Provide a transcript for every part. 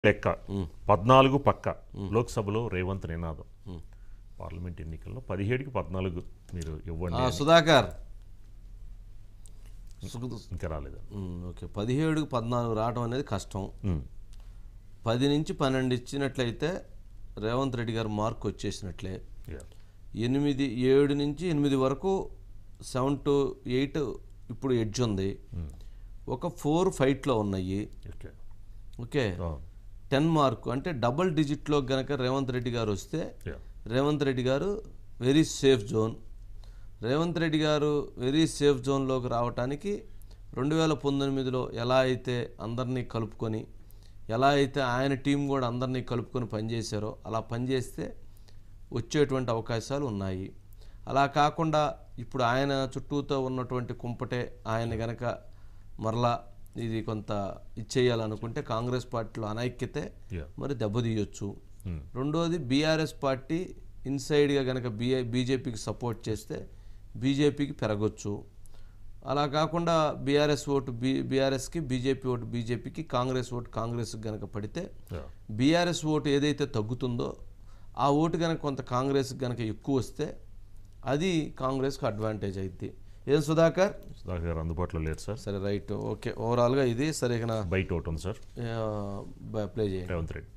లెక్క పద్నాలుగు పక్క లోక్సభలో రేవంత్ నినాదం పార్లమెంట్ ఎన్నికల్లో పదిహేడుకి పద్నాలుగు మీరు ఇవ్వండి ఆ, అని సుధాకర్ సు- ఇంకా రాలేదు ఉమ్, ఓకే పదిహేడుకి పద్నాలుగు రావడం అనేది కష్టం ఉమ్, పది నుంచి పన్నెండు ఇచ్చినట్లయితే రేవంత్ రెడ్డి గారు మార్క్ వచ్చేసినట్లే yeah, ఎనిమిది ఏడు నుంచి ఎనిమిది వరకు సెవెన్ టు ఎయిట్ ఇప్పుడు ఎడ్జ్ ఉంది ఒక ఫోర్ ఫైట్లో ఉన్నాయి okay. Okay Oh, ten mark అంటే డబుల్ డిజిట్లో గనక రేవంత్ రెడ్డి గారు వస్తే yeah, రేవంత్ రెడ్డి గారు very safe zone Revanth Reddy గారు వెరీ సేఫ్ జోన్లోకి రావటానికి రెండు వేల పంతొమ్మిదిలో ఎలా అయితే అందరినీ కలుపుకొని ఎలా అయితే ఆయన టీం కూడా అందరినీ కలుపుకొని పనిచేశారో అలా పనిచేస్తే వచ్చేటువంటి అవకాశాలు ఉన్నాయి అలా కాకుండా ఇప్పుడు ఆయన చుట్టూతో ఉన్నటువంటి కుంపటే ఆయన గనక మరలా ఇది కొంత ఇచ్చేయాలనుకుంటే కాంగ్రెస్ పార్టీలో అనైక్యతే yeah. మరి దెబ్బతీయొచ్చు Hmm. రెండోది బీఆర్ఎస్ పార్టీ ఇన్సైడ్గా కనుక బీఐ బీజేపీకి సపోర్ట్ చేస్తే బీజేపీకి పెరగొచ్చు అలా కాకుండా బీఆర్ఎస్ ఓటు బీ బీఆర్ఎస్కి బీజేపీ ఓటు బీజేపీకి కాంగ్రెస్ ఓటు కాంగ్రెస్కి కనుక పడితే Yeah. బీఆర్ఎస్ ఓటు ఏదైతే తగ్గుతుందో ఆ ఓటు కనుక కొంత కాంగ్రెస్కి కనుక ఎక్కువ వస్తే అది కాంగ్రెస్కి అడ్వాంటేజ్ అయింది ఏం సుధాకర్ సుధాకర్ గారు అందుబాటులో లేరు సార్ సరే రైట్ ఓకే ఓవరాల్గా ఇది సరే ఇక బయట ఒకటి ఉంది సార్ ప్లే చేయండి రేవంత్ రెడ్డి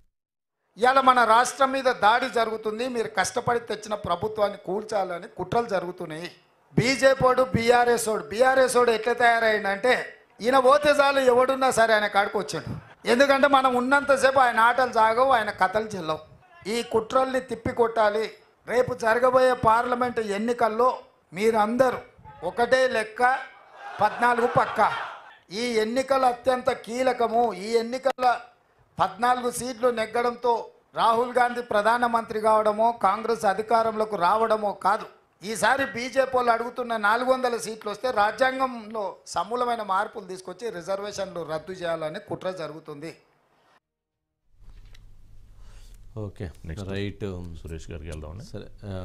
ఇవాళ మన రాష్ట్రం మీద దాడి జరుగుతుంది మీరు కష్టపడి తెచ్చిన ప్రభుత్వాన్ని కూల్చాలని కుట్రలు జరుగుతున్నాయి బీజేపీ వాడు బీఆర్ఎస్ వాడు బీఆర్ఎస్ వాడు ఎట్లా తయారైందంటే ఈయన పోతే చాలు ఎవడున్నా సరే ఆయన కాడికి వచ్చాడు ఎందుకంటే మనం ఉన్నంతసేపు ఆయన ఆటలు సాగవు ఆయన కథలు చెల్లవు ఈ కుట్రల్ని తిప్పి కొట్టాలి రేపు జరగబోయే పార్లమెంటు ఎన్నికల్లో మీరందరూ ఒకటే లెక్క పద్నాలుగు పక్క ఈ ఎన్నికలు అత్యంత కీలకము ఈ ఎన్నికల పద్నాలుగు సీట్లు నెగ్గడంతో రాహుల్ గాంధీ ప్రధానమంత్రి కావడమో కాంగ్రెస్ అధికారంలోకి రావడమో కాదు ఈసారి బీజేపీ వాళ్ళు అడుగుతున్న నాలుగు వందల సీట్లు వస్తే రాజ్యాంగంలో సమూలమైన మార్పులు తీసుకొచ్చి రిజర్వేషన్లు రద్దు చేయాలని కుట్ర జరుగుతుంది ఓకే Next. రైట్ సురేష్ గారికి వెళ్దామని సరే ఆ,